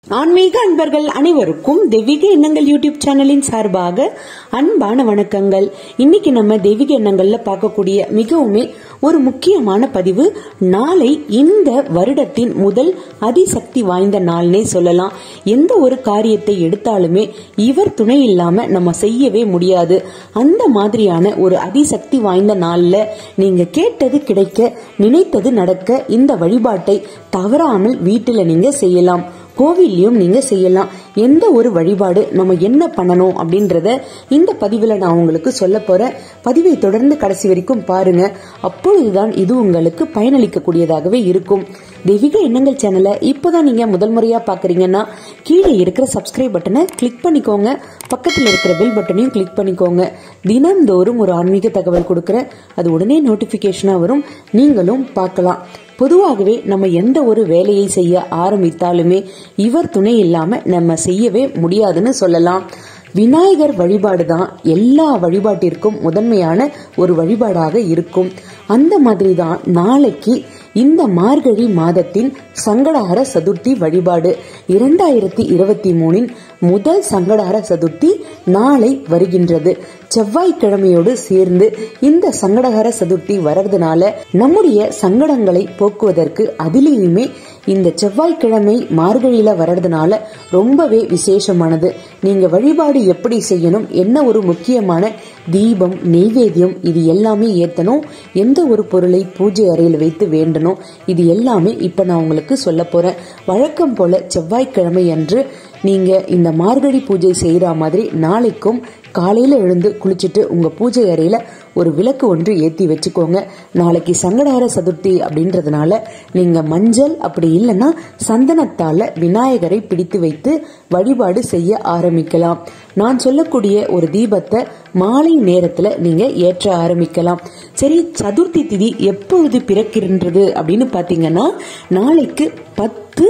ஆன்மீக அன்பர்கள் அனைவருக்கும் தெய்வீக எண்ணங்கள் யூடியூப் சேனலின் சார்பாக அன்பான வணக்கங்கள் இன்னைக்கு நம்ம தெய்வீக எண்ணங்கள்ல பார்க்கக்கூடிய மிகவுமே ஒரு முக்கியமான பதிவு நாளை இந்த வருடத்தின் முதல் அதிசக்தி வாய்ந்த நாள்னே சொல்லலாம் எந்த ஒரு காரியத்தை எடுத்தாலுமே இவர் துணை இல்லாம நம்ம செய்யவே முடியாது அந்த மாதிரியான ஒரு அதிசக்தி வாய்ந்த நாள்ல நீங்க கேட்டது கிடைக்க நினைத்தது நடக்க இந்த வழிபாட்டை தவறாமல் வீட்டுல நீங்க செய்யலாம் கோவில்லையும் நீங்க செய்யலாம் எந்த ஒரு வழிபாடு நம்ம என்ன பண்ணணும் அப்படின்றத இந்த பதிவுல நான் உங்களுக்கு சொல்ல போறேன் பதிவை தொடர்ந்து கடைசி வரைக்கும் பாருங்க அப்பொழுதுதான் இது உங்களுக்கு பயனளிக்கக்கூடியதாகவே இருக்கும் தெய்வீக எண்ணங்கள் சேனலை இப்போதான் நீங்க முதல் முறையா பாக்குறீங்கன்னா கீழே இருக்கிற சப்ஸ்கிரைப் பட்டனை கிளிக் பண்ணிக்கோங்க பக்கத்தில் இருக்கிற பெல் பட்டனையும் கிளிக் பண்ணிக்கோங்க தினந்தோறும் ஒரு ஆன்மீக தகவல் கொடுக்குறேன் அது உடனே நோட்டிபிகேஷனா வரும் நீங்களும் பார்க்கலாம் பொதுவாகவே நம்ம எந்த ஒரு வேலையை செய்ய ஆரம்பித்தாலுமே இவர் துணை இல்லாம நம்ம செய்யவே முடியாதுன்னு சொல்லலாம் விநாயகர் வழிபாடு தான் எல்லா வழிபாட்டிற்கும் முதன்மையான ஒரு வழிபாடாக இருக்கும் அந்த மாதிரி தான் நாளைக்கு இந்த மார்கழி மாதத்தின் சங்கடஹர சதுர்த்தி வழிபாடு இரண்டாயிரத்தி இருபத்தி மூணின் முதல் சங்கடஹர சதுர்த்தி நாளை வருகின்றது செவ்வாய்க்கிழமையோடு சேர்ந்து இந்த சங்கடஹர சதுர்த்தி வர்றதுனால நம்முடைய சங்கடங்களை போக்குவதற்கு அதிலேயுமே இந்த செவ்வாய்க்கிழமை மார்கழியில வர்றதுனால ரொம்பவே விசேஷமானது நீங்க வழிபாடு எப்படி செய்யணும் என்ன ஒரு முக்கியமான தீபம் நெய்வேத்தியம் இது எல்லாமே ஏத்தணும் எந்த ஒரு பொருளை பூஜை அறையில் வைத்து வேண்டணும் இது எல்லாமே இப்ப நான் உங்களுக்கு சொல்ல போறேன் வழக்கம் போல செவ்வாய்க்கிழமை அன்று நீங்க இந்த மார்கழி பூஜை செய்யற மாதிரி நாளைக்கும் காலையில எழுந்து குளிச்சுட்டு உங்க பூஜை அறையில ஒரு விளக்கு ஒன்று ஏத்தி வச்சுக்கோங்க நாளைக்கு சங்கடஹர சதுர்த்தி அப்படின்றதுனால நீங்க மஞ்சள் அப்படி இல்லைன்னா சந்தனத்தால விநாயகரை பிடித்து வைத்து வழிபாடு செய்ய ஆரம்பிக்கலாம் நான் சொல்லக்கூடிய ஒரு தீபத்தை மாலை நேரத்துல நீங்க ஏற்ற ஆரம்பிக்கலாம் சரி சதுர்த்தி திதி எப்பொழுது பிறக்கின்றது அப்படின்னு பாத்தீங்கன்னா நாளைக்கு பத்து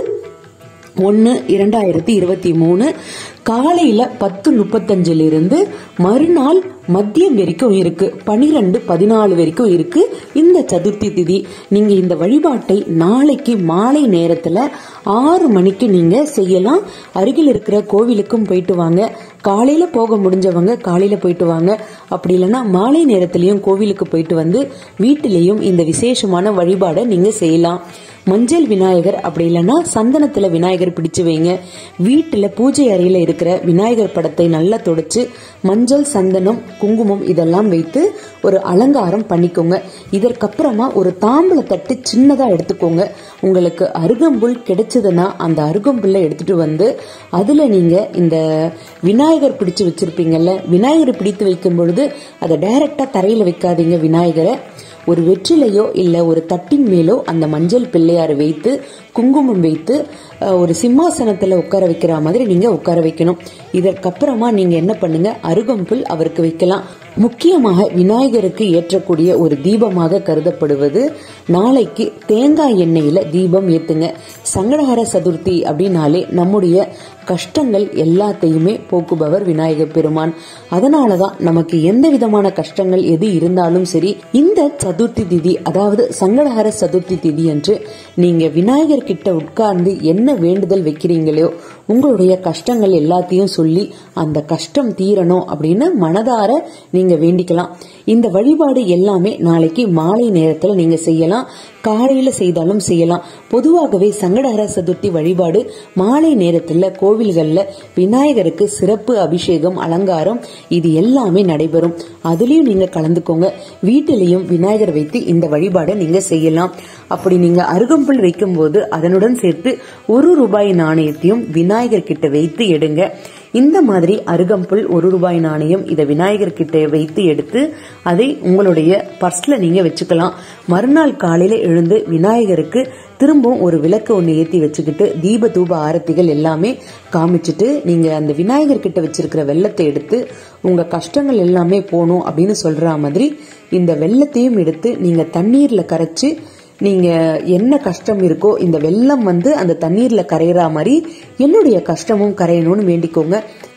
ஒன்று இரண்டாயிரத்தி இருபத்தி மூணு காலையில பத்து முப்பத்தஞ்சுல இருந்து மறுநாள் மதியம் வரைக்கும் இருக்கு பனிரெண்டு பதினாலு வரைக்கும் இருக்கு இந்த சதுர்த்தி திதி நீங்க இந்த வழிபாட்டை நாளைக்கு மாலை நேரத்துல ஆறு மணிக்கு நீங்க செய்யலாம் அருகில் இருக்கிற கோவிலுக்கும் போயிட்டு வாங்க காலையில போக முடிஞ்சவங்க காலையில போயிட்டு வாங்க அப்படி இல்லைன்னா மாலை நேரத்திலையும் கோவிலுக்கு போயிட்டு வந்து வீட்டிலையும் இந்த விசேஷமான வழிபாடை நீங்க செய்யலாம் மஞ்சள் விநாயகர் அப்படி இல்லைன்னா சந்தனத்துல விநாயகர் பிடிச்சு வைங்க வீட்டுல பூஜை அறையில இருக்கிற விநாயகர் படத்தை நல்லா தொடச்சு மஞ்சள் சந்தனம் குங்குமம் இதெல்லாம் வைத்து ஒரு அலங்காரம் பண்ணிக்கோங்க இதற்கப்புறமா ஒரு தாம்பள தட்டு சின்னதா எடுத்துக்கோங்க உங்களுக்கு அருகம்புல் கிடைச்சதுன்னா அந்த அருகம்புல்ல எடுத்துட்டு வந்து அதுல நீங்க இந்த விநாயகர் பிடிச்சு வச்சிருப்பீங்கல்ல விநாயகர் பிடித்து வைக்கும் பொழுது அதை டைரக்டா தரையில வைக்காதீங்க விநாயகரை ஒரு வெற்றிலையோ இல்ல ஒரு தட்டின் மேலோ அந்த மஞ்சள் பிள்ளையார் வைத்து குங்குமம் வைத்து ஒரு சிம்மாசனத்துல உட்கார வைக்கிற மாதிரி நீங்க உட்கார வைக்கணும் இதற்கப்புறமா நீங்க என்ன பண்ணுங்க அருகம்புல் அவருக்கு வைக்கலாம் முக்கியமாக விநாயகருக்கு ஏற்றக்கூடிய ஒரு தீபமாக கருதப்படுவது நாளைக்கு தேங்காய் எண்ணெயில தீபம் ஏத்துங்க சங்கடஹர சதுர்த்தி அப்படின்னாலே நம்முடைய கஷ்டங்கள் எல்லாத்தையுமே போக்குபவர் விநாயகர் பெருமான் அதனாலதான் நமக்கு எந்த விதமான கஷ்டங்கள் எது இருந்தாலும் சரி இந்த சதுர்த்தி திதி அதாவது சங்கடஹர சதுர்த்தி திதி என்று நீங்க விநாயகர் கிட்ட உட்கார்ந்து என்ன வேண்டுதல் வைக்கிறீங்களோ உங்களுடைய கஷ்டங்கள் எல்லாத்தையும் சொல்லி அந்த கஷ்டம் தீரணும் அப்படின்னு மனதார நீங்க வேண்டிக்கலாம் இந்த வழிபாடு எல்லாமே நாளைக்கு மாலை நேரத்துல நீங்க செய்யலாம் காலையில செய்தாலும் செய்யலாம் பொதுவாகவே சங்கடஹர சதுர்த்தி வழிபாடு மாலை நேரத்துல கோவில்கள்ல விநாயகருக்கு சிறப்பு அபிஷேகம் அலங்காரம் இது எல்லாமே நடைபெறும் அதுலயும் நீங்க கலந்துக்கோங்க வீட்டிலையும் விநாயகர் வைத்து இந்த வழிபாடை நீங்க செய்யலாம் அப்படி நீங்க அருகம்புல் வைக்கும் போது அதனுடன் சேர்த்து ஒரு ரூபாய் நாணயத்தையும் விநாயகர் கிட்ட வைத்து எடுங்க இந்த மாதிரி அருகம்புல் ஒரு ரூபாய் நாணயம் இதை விநாயகர் கிட்ட வைத்து எடுத்து அதை உங்களுடைய பர்ஸ்ல நீங்க வச்சுக்கலாம் மறுநாள் காலையில எழுந்து விநாயகருக்கு திரும்பவும் ஒரு விளக்கு ஒன்று ஏற்றி வச்சுக்கிட்டு தீப தூப ஆரத்திகள் எல்லாமே காமிச்சிட்டு நீங்க அந்த விநாயகர் கிட்ட வச்சிருக்கிற வெள்ளத்தை எடுத்து உங்க கஷ்டங்கள் எல்லாமே போகணும் அப்படின்னு சொல்ற மாதிரி இந்த வெள்ளத்தையும் எடுத்து நீங்க தண்ணீர்ல கரைச்சு நீங்க என்ன கஷ்டம் இருக்கோ இந்த வெள்ளம் வந்து அந்த தண்ணீர்ல கரையிற மாதிரி என்னுடைய கஷ்டமும் கரையணும்னு வேண்டிக்கோங்க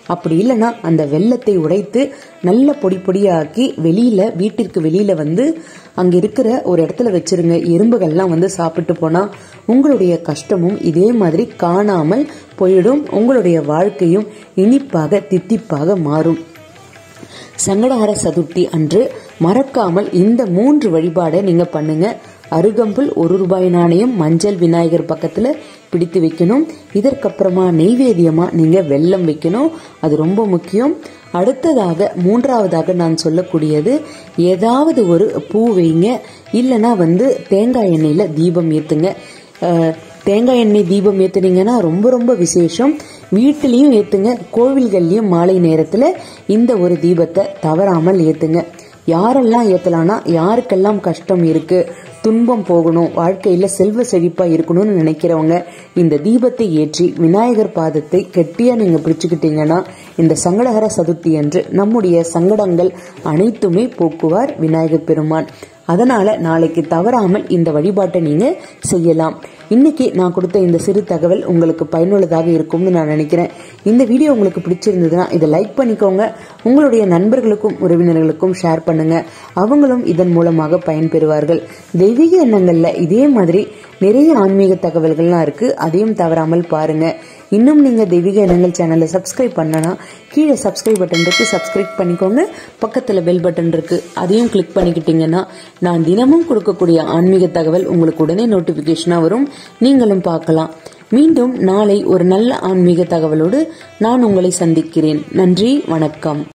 அப்படி இல்லைன்னா அந்த வெள்ளத்தை உடைத்து நல்ல பொடி பொடியாக்கி வெளியில வீட்டிற்கு வெளியில வந்து அங்க இருக்கிற ஒரு இடத்துல வச்சிருங்க எறும்புகள்லாம் வந்து சாப்பிட்டு போனா உங்களுடைய கஷ்டமும் இதே மாதிரி காணாமல் போயிடும் உங்களுடைய வாழ்க்கையும் இனிப்பாக தித்திப்பாக மாறும் சங்கடஹர சதுர்த்தி அன்று மறக்காமல் இந்த மூன்று வழிபாடை நீங்க பண்ணுங்க அருகம்புல் ஒரு ரூபாய் நாணயம் மஞ்சள் விநாயகர் பக்கத்துல பிடித்து வைக்கணும் இதற்கப்புறமா நெய்வேத்தியமா நீங்க வெல்லம் வைக்கணும் அது ரொம்ப முக்கியம் அடுத்ததாக மூன்றாவதாக நான் சொல்லக்கூடியது ஏதாவது ஒரு பூ வைங்க இல்லைன்னா வந்து தேங்காய் எண்ணெயில தீபம் ஏத்துங்க அஹ், தேங்காய் எண்ணெய் தீபம் ஏத்துனீங்கன்னா ரொம்ப ரொம்ப விசேஷம் வீட்டிலையும் ஏத்துங்க கோவில்கள்லயும் மாலை நேரத்துல இந்த ஒரு தீபத்தை தவறாமல் ஏத்துங்க யாரெல்லாம் ஏத்தலாம்னா யாருக்கெல்லாம் கஷ்டம் இருக்கு துன்பம் போகணும் வாழ்க்கையில செல்வ செழிப்பா இருக்கணும்னு நினைக்கிறவங்க இந்த தீபத்தை ஏற்றி விநாயகர் பாதத்தை கெட்டியா நீங்க பிடிச்சுக்கிட்டீங்கன்னா இந்த சங்கடஹர சதுர்த்தி அன்று நம்முடைய சங்கடங்கள் அனைத்துமே போக்குவார் விநாயகர் பெருமான் அதனால நாளைக்கு தவறாமல் இந்த வழிபாட்டை நீங்க செய்யலாம் இன்னைக்கு நான் கொடுத்த இந்த சிறு தகவல் உங்களுக்கு பயனுள்ளதாக இருக்கும்னு நான் நினைக்கிறேன் இந்த வீடியோ உங்களுக்கு பிடிச்சிருந்ததுன்னா இதை லைக் பண்ணிக்கோங்க உங்களுடைய நண்பர்களுக்கும் உறவினர்களுக்கும் ஷேர் பண்ணுங்க அவங்களும் இதன் மூலமாக பயன்பெறுவார்கள் தெய்வீக எண்ணங்கள்ல இதே மாதிரி நிறைய ஆன்மீக தகவல்கள்லாம் இருக்கு அதையும் தவறாமல் பாருங்க இன்னும் நீங்க தெய்வீக எண்ணங்கள் சேனலை சப்ஸ்கிரைப் பண்ணனா கீழே சப்ஸ்கிரைப் பட்டன் இருக்கு சப்ஸ்கிரைப் பண்ணிக்கோங்க பக்கத்துல பெல் பட்டன் இருக்கு அதையும் கிளிக் பண்ணிக்கிட்டீங்கன்னா நான் தினமும் கொடுக்கக்கூடிய ஆன்மீக தகவல் உங்களுக்கு உடனே நோட்டிபிகேஷனா வரும் நீங்களும் பார்க்கலாம் மீண்டும் நாளை ஒரு நல்ல ஆன்மீக தகவலோடு நான் உங்களை சந்திக்கிறேன் நன்றி வணக்கம்